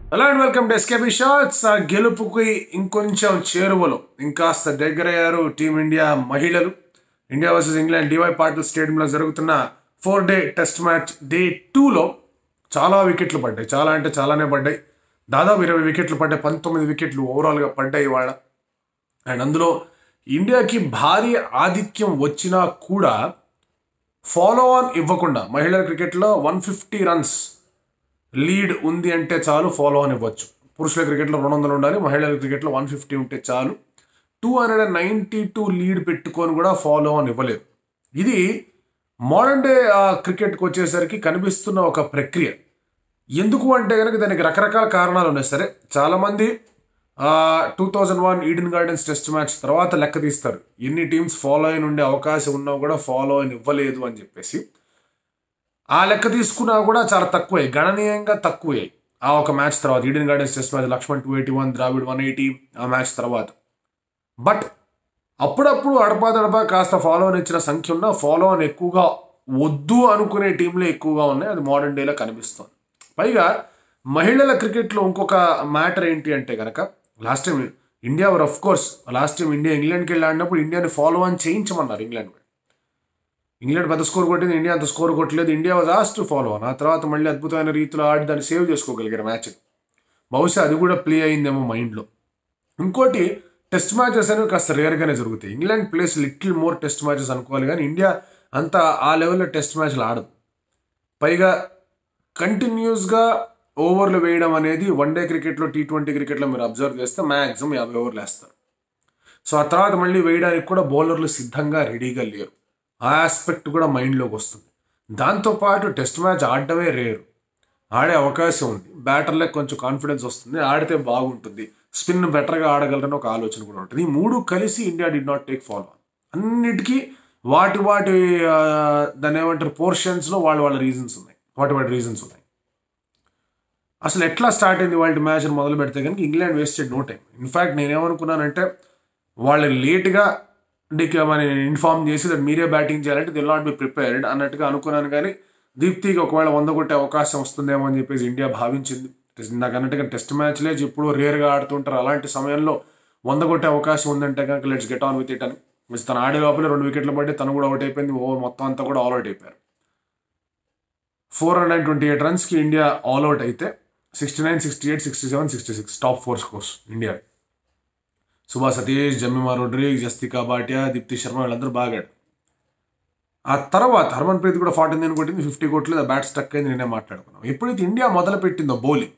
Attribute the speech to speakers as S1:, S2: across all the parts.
S1: hello and welcome to SKB shots ఆ గెలుపుకి ఇంకొంచెం చేరువలో ఇంకాస్త దగ్గరయ్యారు టీమిండియా మహిళలు India versus England DY Patil స్టేడియంలో జరుగుతున్న four day test match day టూలో చాలా వికెట్లు పడ్డాయి చాలా అంటే చాలానే పడ్డాయి దాదాపు ఇరవై వికెట్లు పడ్డాయి పంతొమ్మిది వికెట్లు ఓవరాల్గా పడ్డాయి ఇవాళ అండ్ అందులో ఇండియాకి భారీ ఆధిక్యం వచ్చినా కూడా ఫాలో ఆన్ ఇవ్వకుండా మహిళల క్రికెట్లో వన్ ఫిఫ్టీ రన్స్ లీడ్ ఉంది అంటే చాలు ఫాలో ఆన్ ఇవ్వచ్చు పురుషుల క్రికెట్లో రెండు వందలు ఉండాలి మహిళల క్రికెట్లో వన్ ఫిఫ్టీ ఉంటే చాలు two hundred and ninety two lead పెట్టుకొని కూడా ఫాలో ఆన్ ఇవ్వలేదు ఇది మోడర్న్ డే క్రికెట్కి వచ్చేసరికి కనిపిస్తున్న ఒక ప్రక్రియ ఎందుకు అంటే కనుక దానికి రకరకాల కారణాలు ఉన్నాయి సరే చాలామంది two thousand one Eden Gardens test match తర్వాత లెక్క తీస్తారు ఎన్ని టీమ్స్ ఫాలో అయిన ఉండే అవకాశం ఉన్నా కూడా ఫాలో అయిన ఇవ్వలేదు అని చెప్పేసి ఆ లెక్క తీసుకున్నా కూడా చాలా తక్కువే గణనీయంగా తక్కువయ్యాయి ఆ ఒక మ్యాచ్ తర్వాత Eden Gardens test match Laxman two eighty one Dravid one eighty ఆ మ్యాచ్ తర్వాత బట్ అప్పుడప్పుడు అడపాదడపా కాస్త ఫాలో అని ఇచ్చిన సంఖ్య ఉన్న ఫాలో అని ఎక్కువగా వద్దు అనుకునే టీంలే ఎక్కువగా ఉన్నాయి అది మోడర్న్ డేలో కనిపిస్తుంది పైగా మహిళల క్రికెట్లో ఇంకొక మ్యాటర్ ఏంటి అంటే కనుక last time India were of course last time India ఇంగ్లాండ్కి వెళ్ళి ఆడినప్పుడు ఇండియాని ఫాలో అని చేయించమన్నారు ఇంగ్లాండ్ ఇంగ్లాండ్ పెద్ద స్కోర్ కొట్టింది ఇండియా అంత స్కోర్ కొట్టలేదు ఇండియా వాజ్ ఆస్ట్ ఫాలో ఆ తర్వాత మళ్ళీ అద్భుతమైన రీతిలో ఆడి దాన్ని సేవ్ చేసుకోగలిగారు మ్యాచ్ బహుశా అది కూడా ప్లే అయిందేమో మైండ్లో ఇంకోటి టెస్ట్ మ్యాచెస్ అనేవి కాస్త రేర్గానే జరుగుతాయి England plays little more test matches అనుకోవాలి కానీ ఇండియా అంత ఆ లెవెల్లో టెస్ట్ మ్యాచ్లు ఆడదు పైగా కంటిన్యూస్గా ఓవర్లు వేయడం అనేది వన్ డే క్రికెట్లో టీ ట్వంటీ క్రికెట్లో మీరు అబ్జర్వ్ చేస్తే మ్యాక్సిమం యాభై ఓవర్లు వేస్తారు సో ఆ తర్వాత మళ్ళీ వేయడానికి కూడా బౌలర్లు సిద్ధంగా రెడీగా లేరు ఆ ఆస్పెక్ట్ కూడా మైండ్లోకి వస్తుంది దాంతోపాటు టెస్ట్ మ్యాచ్ ఆడటమే రేరు ఆడే అవకాశం ఉంది బ్యాటర్లకు కొంచెం కాన్ఫిడెన్స్ వస్తుంది ఆడితే బాగుంటుంది స్పిన్ బెటర్గా ఆడగలరని ఒక ఆలోచన కూడా ఉంటుంది ఈ మూడు కలిసి India did not take follow అన్నిటికీ వాటి వాటి దాని ఏమంటారు పోర్షన్స్లో వాళ్ళ వాళ్ళ రీజన్స్ ఉన్నాయి వాటి వాటి రీజన్స్ ఉన్నాయి అసలు ఎట్లా స్టార్ట్ అయింది వాళ్ళ మ్యాచ్ మొదలు పెడితే కనుక England wasted no time in fact నేనేమనుకున్నానంటే వాళ్ళు లేట్గా అంటే మన ఇన్ఫార్మ్ చేసి దట్ మీరే బ్యాటింగ్ చేయాలంటే దిల్ నాట్ బి ప్రిపేర్డ్ అన్నట్టుగా అనుకున్నాను కానీ దీప్తికి ఒకవేళ వంద కొట్టే అవకాశం వస్తుందేమో అని చెప్పేసి ఇండియా భావించింది నాకు అన్నట్టుగా టెస్ట్ మ్యాచ్లే ఎప్పుడూ రేర్గా ఆడుతుంటారు అలాంటి సమయంలో వంద కొట్టే అవకాశం ఉందంటే కనుక let's get on with it అని తను ఆడే లోపల రెండు వికెట్లు పడి తను కూడా అవుట్ అయిపోయింది ఓవర్ మొత్తం అంతా కూడా ఆల్ అవుట్ అయిపోయారు ఫోర్ హండ్రెడ్ ట్వంటీ ఎయిట్ రన్స్కి ఇండియా ఆల్ అవుట్ అయితే sixty nine sixty eight sixty seven sixty six top four scores India Shubha Satheesh Jemimah Rodrigues Yastika Bhatia Deepti Sharma వీళ్ళందరూ బాగాడు ఆ తర్వాత హర్మన్ ప్రీత్ కూడా ఫార్టీ నైన్ కొట్టింది ఫిఫ్టీ కొట్టలేదు ఆ బ్యాట్ స్టక్ అయింది నేనే మాట్లాడుకున్నాం ఎప్పుడైతే ఇండియా మొదలు పెట్టిందో బౌలింగ్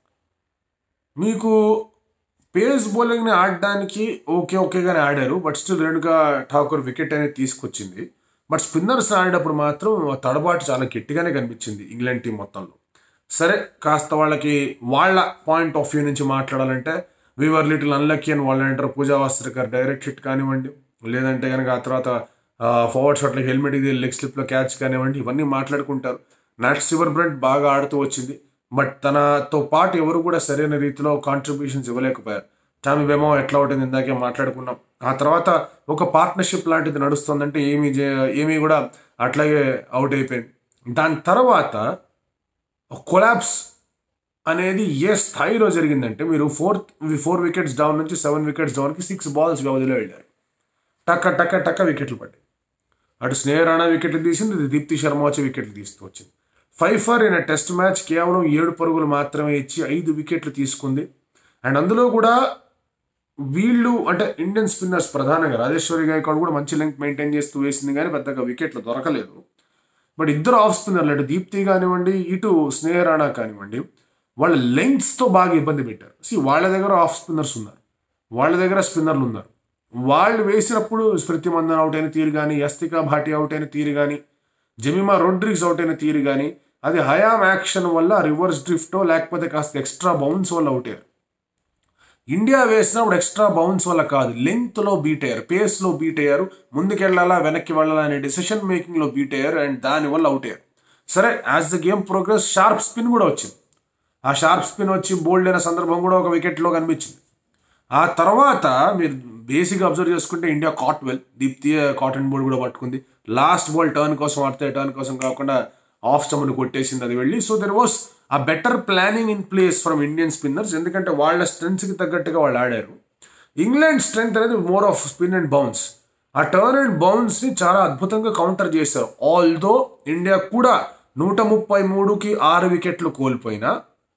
S1: మీకు పేస్ బౌలింగ్ని ఆడడానికి ఓకే ఓకేగానే ఆడారు బట్ స్టిల్ రెండుగా ఠాకూర్ వికెట్ అనేది తీసుకొచ్చింది బట్ స్పిన్నర్స్ ఆడేటప్పుడు మాత్రం తడబాటు చాలా గట్టిగానే కనిపించింది ఇంగ్లాండ్ టీం మొత్తంలో సరే కాస్త వాళ్ళకి వాళ్ళ పాయింట్ ఆఫ్ వ్యూ నుంచి మాట్లాడాలంటే వీవర్ లిటిల్ అన్లక్కీ అని వాళ్ళు అంటారు పూజా వాస్త్రకర్ డైరెక్ట్ హిట్ కానివ్వండి లేదంటే కనుక ఆ తర్వాత ఫార్వర్డ్ షాట్లకి హెల్మెట్ ఇది లెగ్ స్లిప్లో క్యాచ్ కానివ్వండి ఇవన్నీ మాట్లాడుకుంటారు నాట్ సివర్ బ్రెడ్ బాగా ఆడుతూ వచ్చింది బట్ తనతో పాటు ఎవరు కూడా సరైన రీతిలో కాంట్రిబ్యూషన్స్ ఇవ్వలేకపోయారు టామీ బెమో ఎట్లా అవుతుంది ఇందాకే మాట్లాడుకున్నాం ఆ తర్వాత ఒక పార్ట్నర్షిప్ లాంటిది నడుస్తుందంటే ఏమీ ఏమీ కూడా అట్లాగే అవుట్ అయిపోయింది దాని తర్వాత కొలాబ్స్ అనేది ఏ స్థాయిలో జరిగిందంటే మీరు ఫోర్త్ ఫోర్ వికెట్స్ డౌన్ నుంచి సెవెన్ వికెట్స్ డౌన్కి సిక్స్ బాల్స్ వ్యవధిలో వెళ్ళారు టక్క టక్క టక్క వికెట్లు పడ్డాయి అటు స్నేహ రాణా వికెట్లు తీసింది ఇది దీప్తి శర్మ వచ్చి వికెట్లు తీస్తూ వచ్చింది five for in test match కేవలం ఏడు పరుగులు మాత్రమే ఇచ్చి ఐదు వికెట్లు తీసుకుంది అండ్ అందులో కూడా వీళ్ళు అంటే ఇండియన్ స్పిన్నర్స్ ప్రధానంగా రాజేశ్వరి గాయకాడ్ కూడా మంచి లెంక్ మెయింటైన్ చేస్తూ వేసింది కానీ పెద్దగా వికెట్లు దొరకలేదు బట్ ఇద్దరు ఆఫ్ స్పిన్నర్లు అటు దీప్తి కానివ్వండి ఇటు స్నేహ రాణా కానివ్వండి వాళ్ళ లెంగ్త్స్తో బాగా ఇబ్బంది పెట్టారు సి వాళ్ళ దగ్గర ఆఫ్ స్పిన్నర్స్ ఉన్నారు వాళ్ళ దగ్గర స్పిన్నర్లు ఉన్నారు వాళ్ళు వేసినప్పుడు స్మృతి మందన్ అవుట్ అయిన తీరు కానీ యస్తికా భాటి అవుట్ అయిన తీరు కానీ జమిమా రోడ్రిగ్స్ అవుట్ అయిన తీరు కానీ అది హయామ్ యాక్షన్ వల్ల రివర్స్ డ్రిఫ్టో లేకపోతే కాస్త ఎక్స్ట్రా బౌన్స్ వల్ల అవుట్ అయ్యారు ఇండియా వేసినప్పుడు ఎక్స్ట్రా బౌన్స్ వల్ల కాదు లెంగ్త్లో బీట్ అయ్యారు పేస్లో బీట్ అయ్యారు ముందుకెళ్ళాలా వెనక్కి వెళ్ళాలా అనే డెసిషన్ మేకింగ్లో బీట్ అయ్యారు అండ్ దానివల్ల అవుట్ అయ్యారు సరే as the game progress sharp spin కూడా వచ్చింది ఆ షార్ప్ స్పిన్ వచ్చి బోల్డ్ అయిన సందర్భం కూడా ఒక వికెట్లో కనిపించింది ఆ తర్వాత మీరు బేసిక్గా అబ్జర్వ్ చేసుకుంటే India caught well Deepti caught and bowled కూడా పట్టుకుంది లాస్ట్ బాల్ టర్న్ కోసం ఆడితే టర్న్ కోసం కాకుండా ఆఫ్ స్టమ్ని కొట్టేసింది అది వెళ్ళి so there was a better planning in place from Indian spinners ఎందుకంటే వాళ్ళ స్ట్రెంగ్స్కి తగ్గట్టుగా వాళ్ళు ఆడారు ఇంగ్లాండ్ స్ట్రెంగ్త్ అనేది more off spin and bounce ఆ టర్న్ అండ్ బౌన్స్ని చాలా అద్భుతంగా కౌంటర్ చేశారు ఆల్దో ఇండియా కూడా నూట ముప్పై మూడుకి ఆరు వికెట్లు కోల్పోయినా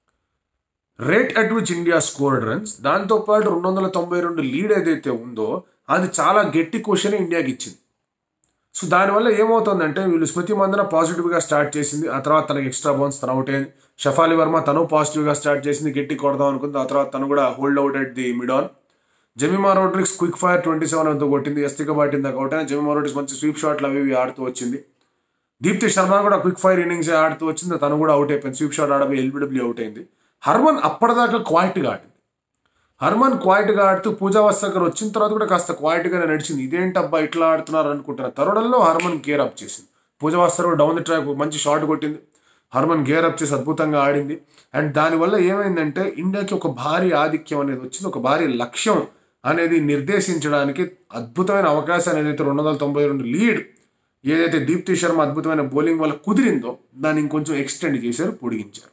S1: rate at which India scored runs దాంతోపాటు రెండు వందల తొంభై రెండు లీడ్ ఏదైతే ఉందో అది చాలా గట్టి క్వశ్చన్ ఇండియాకి ఇచ్చింది సో దానివల్ల ఏమవుతుందంటే వీళ్ళు స్మృతి మందన పాజిటివ్గా స్టార్ట్ చేసింది ఆ తర్వాత తనకి ఎక్స్ట్రా బౌన్స్ తన అవుట్ అయింది షఫాలి వర్మ తను పాజిటివ్గా స్టార్ట్ చేసింది గట్టి కొడదాం అనుకుంది ఆ తర్వాత తను కూడా hold out at the mid on Jemimah Rodrigues quick fire twenty seven అంతా కొట్టింది ఎస్తిక బాటింది దాకా అవుట్ అయినా జమీమా రోడ్రిక్స్ మంచి స్వీప్ షాట్లు అవి ఇవి ఆడుతూ వచ్చింది దీప్తి శర్మ కూడా క్విక్ ఫైర్ ఇన్నింగ్స్ ఆడుతూ వచ్చింది తను కూడా అవుట్ అయిపోయింది స్వీప్ షాట్ ఆడబోయి ఎల్బిడబ్ల్యూ అవుట్ అయింది హర్మన్ అప్పటిదాకా క్వాయిట్గా ఆడింది హర్మన్ క్వాయిట్గా ఆడుతూ పూజా వస్తకర్ వచ్చిన తర్వాత కూడా కాస్త క్వాయిట్గానే నడిచింది ఇదేంటి అబ్బా ఇట్లా ఆడుతున్నారు అనుకుంటున్న తరుణంలో హర్మన్ గేర్ అప్ చేసింది Pooja Vastrakar down the track మంచి షాట్ కొట్టింది హర్మన్ గేర్ అప్ చేసి అద్భుతంగా ఆడింది అండ్ దానివల్ల ఏమైందంటే ఇండియాకి ఒక భారీ ఆధిక్యం అనేది వచ్చింది ఒక భారీ లక్ష్యం అనేది నిర్దేశించడానికి అద్భుతమైన అవకాశాన్ని ఏదైతే రెండు వందల తొంభై రెండు లీడ్ ఏదైతే దీప్తి శర్మ అద్భుతమైన బౌలింగ్ వల్ల కుదిరిందో దాన్ని ఇంకొంచెం ఎక్స్టెండ్ చేశారు పొడిగించారు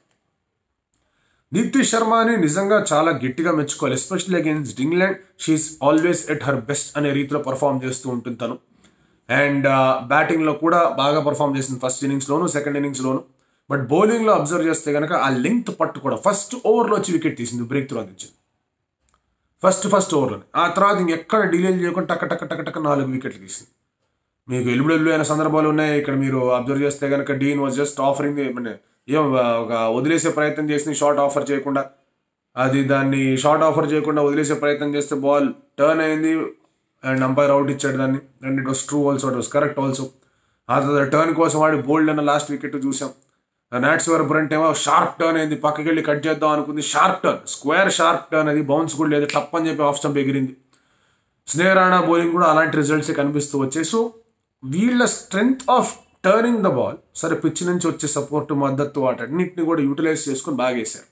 S1: దీప్తి శర్మని నిజంగా చాలా గట్టిగా మెచ్చుకోవాలి especially against England she's always at her best అనే రీతిలో పర్ఫామ్ చేస్తూ ఉంటుంది తను అండ్ బ్యాటింగ్లో కూడా బాగా పర్ఫామ్ చేసింది ఫస్ట్ ఇన్నింగ్స్లోను సెకండ్ ఇన్నింగ్స్లోను బట్ బౌలింగ్లో అబ్జర్వ్ చేస్తే కనుక ఆ లెంగ్త్ పట్టు కూడా ఫస్ట్ ఓవర్లో వచ్చి వికెట్ తీసింది బ్రేక్ త్రూ అందించింది ఫస్ట్ ఫస్ట్ ఓవర్లోనే ఆ తర్వాత ఇంకెక్కడ డిలే చేయకుండా టక్క టక్క టక్క టక్క నాలుగు వికెట్లు తీసింది మీకు ఎలుబుడెల్లు అయిన సందర్భాలు ఉన్నాయి ఇక్కడ మీరు అబ్జర్వ్ చేస్తే కనుక డీన్ వాజ్ జస్ట్ ఆఫరింగ్ ఏం ఒక వదిలేసే ప్రయత్నం చేసింది షార్ట్ ఆఫర్ చేయకుండా అది దాన్ని షార్ట్ ఆఫర్ చేయకుండా వదిలేసే ప్రయత్నం చేస్తే బాల్ టర్న్ అయింది అండ్ అంపైర్ అవుట్ ఇచ్చాడు దాన్ని and it was true also it was correct also ఆ తర్వాత టర్న్ కోసం వాడి బోల్డ్ అన్న లాస్ట్ వికెట్ చూసాం నాట్స్ వర్ బ్రంట్ ఏమో షార్ప్ టర్న్ అయింది పక్కకి వెళ్ళి కట్ చేద్దాం అనుకుంది sharp turn square sharp turn అది బౌన్స్ కూడా లేదు టప్ అని చెప్పి ఆఫ్ స్టంప్ ఎగిరింది స్నేహ రాణా బౌలింగ్ కూడా అలాంటి రిజల్ట్సే కనిపిస్తూ వచ్చాయి సో వీళ్ళ strength of turning the ball సరే పిచ్ నుంచి వచ్చే సపోర్ట్ మద్దతు వాటన్నిటిని కూడా యూటిలైజ్ చేసుకుని బాగా వేశారు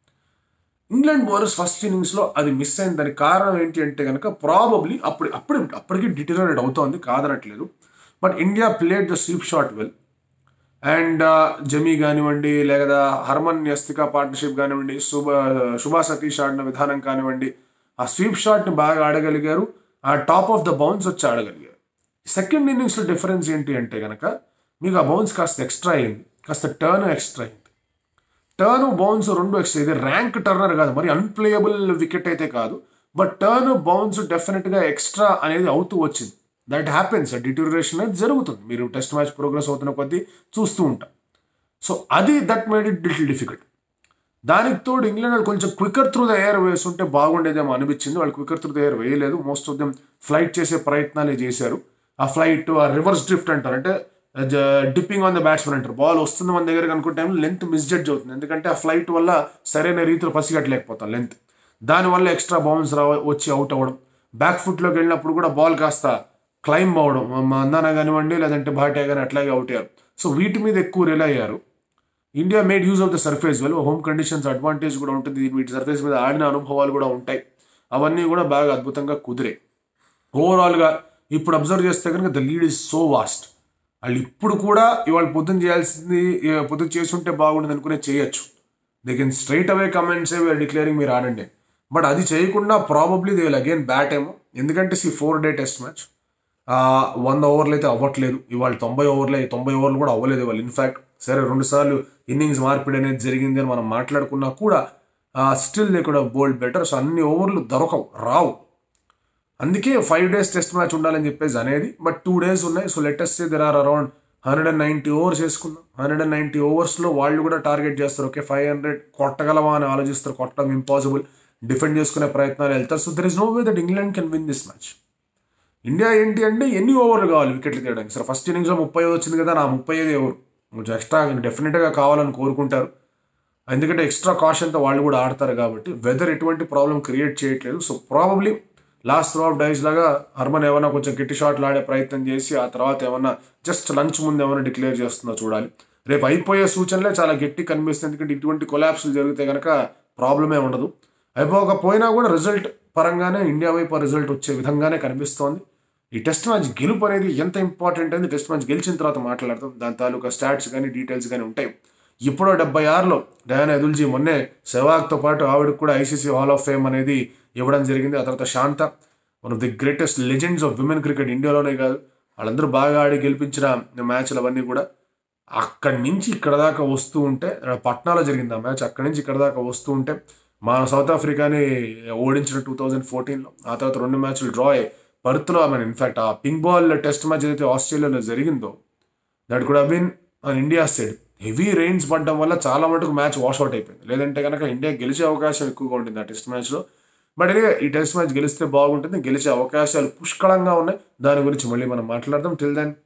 S1: ఇంగ్లాండ్ బౌలర్స్ ఫస్ట్ ఇన్నింగ్స్లో అది మిస్ అయింది దానికి కారణం ఏంటి అంటే కనుక ప్రాబబ్లీ అప్పుడు అప్పుడు అప్పటికి డిటరరేట్ అవుతోంది కాదనట్లేదు but India played the sweep shot well and Jemi కానివ్వండి లేదా హర్మన్ యస్తికా పార్ట్నర్షిప్ కానివ్వండి శుభ శుభా సతీష్ ఆడిన విధానం కానివ్వండి ఆ స్వీప్ షాట్ని బాగా ఆడగలిగారు ఆ టాప్ ఆఫ్ ద బౌన్స్ వచ్చి ఆడగలిగారు సెకండ్ ఇన్నింగ్స్లో డిఫరెన్స్ ఏంటి అంటే కనుక మీకు ఆ బౌన్స్ కాస్త ఎక్స్ట్రా అయింది కాస్త టర్న్ ఎక్స్ట్రా అయింది టర్న్ బౌన్స్ రెండు ఎక్స్ట్రా ఇది ర్యాంక్ టర్నర్ కాదు మరి అన్ప్లేయబుల్ వికెట్ అయితే కాదు బట్ టర్న్ బౌన్స్ డెఫినెట్గా ఎక్స్ట్రా అనేది అవుతూ వచ్చింది దట్ హ్యాపెన్స్ డిటూరేషన్ అనేది జరుగుతుంది మీరు టెస్ట్ మ్యాచ్ ప్రోగ్రెస్ అవుతున్న కొద్దీ చూస్తూ ఉంటాం సో అది that made it little difficult దానికి తోడు ఇంగ్లాండ్ వాళ్ళు కొంచెం క్వికర్ త్రూ ద ఎయిర్ వేస్తుంటే బాగుండేదేమో అనిపించింది వాళ్ళు క్వికర్ త్రూ ద ఎయిర్ వేయలేదు మోస్ట్ ఆఫ్ దెమ్ ఫ్లైట్ చేసే ప్రయత్నాలే చేశారు ఆ ఫ్లైట్ ఆ రివర్స్ డ్రిఫ్ట్ అంటారు అంటే డిప్పింగ్ ఆన్ ద బ్యాట్స్మెన్ అంటారు బాల్ వస్తుంది మన దగ్గర అనుకుంటే లెంత్ మిస్జడ్జ్ అవుతుంది ఎందుకంటే ఆ ఫ్లైట్ వల్ల సరైన రీతిలో పసిగట్టలేకపోతాం లెంత్ దానివల్ల ఎక్స్ట్రా బౌన్స్ రా వచ్చి అవుట్ అవ్వడం బ్యాక్ ఫుట్లోకి వెళ్ళినప్పుడు కూడా బాల్ కాస్త క్లైంబ్ అవ్వడం అందాన కానివ్వండి లేదంటే భాటియా కానీ అట్లాగే అవుట్ అయ్యారు సో వీటి మీద ఎక్కువ రిలై అయ్యారు India made use of the surface well home conditions advantage కూడా ఉంటుంది వీటి సర్ఫేస్ మీద ఆడిన అనుభవాలు కూడా ఉంటాయి అవన్నీ కూడా బాగా అద్భుతంగా కుదిరాయి ఓవరాల్గా ఇప్పుడు అబ్జర్వ్ చేస్తే కనుక the lead is so vast వాళ్ళు ఇప్పుడు కూడా ఇవాళ పొద్దున్న చేయాల్సింది పొద్దున్న చేసుంటే బాగుండదు అనుకునే చేయొచ్చు they can straight away comments we're declaring మీరు ఆడండి బట్ అది చేయకుండా probably they will again bat ఏమో ఎందుకంటే see four day test match వంద ఓవర్లు అయితే అవ్వట్లేదు ఇవాళ తొంభై ఓవర్లు తొంభై ఓవర్లు కూడా అవ్వలేదు ఇవాళ ఇన్ఫ్యాక్ట్ సరే రెండు సార్లు ఇన్నింగ్స్ మార్పిడి అనేది జరిగింది అని మనం మాట్లాడుకున్నా కూడా స్టిల్ దే కూడా బోల్డ్ బెటర్ సో అన్ని ఓవర్లు దొరకవు రావు అందుకే ఫైవ్ డేస్ టెస్ట్ మ్యాచ్ ఉండాలని చెప్పేసి అనేది బట్ టూ డేస్ ఉన్నాయి so at least there are around hundred and ninety overs వేసుకుందాం హండ్రెడ్ అండ్ నైంటీ ఓవర్స్లో వాళ్ళు కూడా టార్గెట్ చేస్తారు ఓకే ఫైవ్ హండ్రెడ్ కొట్టగలవా అని ఆలోచిస్తారు కొట్టడం ఇంపాసిబుల్ డిఫెండ్ చేసుకునే ప్రయత్నాలు వెళ్తారు so there is no way that England can win this match India ఏంటి అంటే ఎన్ని ఓవర్లు కావాలి వికెట్లు తీయడానికి సరే ఫస్ట్ ఇన్నింగ్స్లో ముప్పై ఐదు వచ్చింది కదా నా ముప్పై ఐదు ఓవర్ కొంచెం ఎక్స్ట్రా డెఫినెట్గా కావాలని కోరుకుంటారు ఎందుకంటే ఎక్స్ట్రా కాషన్తో వాళ్ళు కూడా ఆడతారు కాబట్టి వెదర్ ఎటువంటి ప్రాబ్లం క్రియేట్ చేయట్లేదు so probably last throw of dice లాగా హర్మన్ ఏమైనా కొంచెం గట్టి షాట్లు ఆడే ప్రయత్నం చేసి ఆ తర్వాత ఏమన్నా జస్ట్ లంచ్ ముందు ఏమైనా డిక్లేర్ చేస్తుందో చూడాలి రేపు అయిపోయే సూచనలే చాలా గట్టి కనిపిస్తుంది ఎందుకంటే ఇటువంటి కొలాప్స్లు జరిగితే కనుక ప్రాబ్లమే ఉండదు అయిపోకపోయినా కూడా రిజల్ట్ పరంగానే ఇండియా వైపు రిజల్ట్ వచ్చే విధంగానే కనిపిస్తోంది ఈ టెస్ట్ మ్యాచ్ గెలుపు అనేది ఎంత ఇంపార్టెంట్ అనేది టెస్ట్ మ్యాచ్ గెలిచిన తర్వాత మాట్లాడతాం దాని తాలూకా స్టాట్స్ కానీ డీటెయిల్స్ కానీ ఉంటాయి ఇప్పుడు డెబ్బై ఆరులో డయానా ఎదుల్జీ మొన్నే సెవాగ్తో పాటు ఆవిడకు కూడా ఐసీసీ హాల్ ఆఫ్ ఫేమ్ అనేది ఇవ్వడం జరిగింది ఆ తర్వాత Shantha one of the greatest legends of women cricket ఇండియాలోనే కాదు వాళ్ళందరూ బాగా ఆడి గెలిపించిన మ్యాచ్లు అవన్నీ కూడా అక్కడి నుంచి ఇక్కడ దాకా వస్తూ ఉంటే పట్నాలో జరిగింది ఆ మ్యాచ్ అక్కడి నుంచి ఇక్కడ దాకా వస్తూ ఉంటే మా సౌత్ ఆఫ్రికాని ఓడించిన టూ థౌజండ్ ఫోర్టీన్లో ఆ తర్వాత రెండు మ్యాచ్లు డ్రా అయ్యి పర్త్లో ఐ మీన్ ఇన్ఫాక్ట్ ఆ పింక్ బాల్ టెస్ట్ మ్యాచ్ ఏదైతే ఆస్ట్రేలియాలో జరిగిందో that could been on India side heavy rains పడడం వల్ల చాలా మటుకు మ్యాచ్ వాష్అవుట్ అయిపోయింది లేదంటే కనుక ఇండియా గెలిచే అవకాశం ఎక్కువగా ఉంటుంది ఆ టెస్ట్ మ్యాచ్లో బట్ ఇదే ఈ టెస్ట్ మ్యాచ్ గెలిస్తే బాగుంటుంది గెలిచే అవకాశాలు పుష్కలంగా ఉన్నాయి దాని గురించి మళ్ళీ మనం మాట్లాడదాం టిల్ దెన్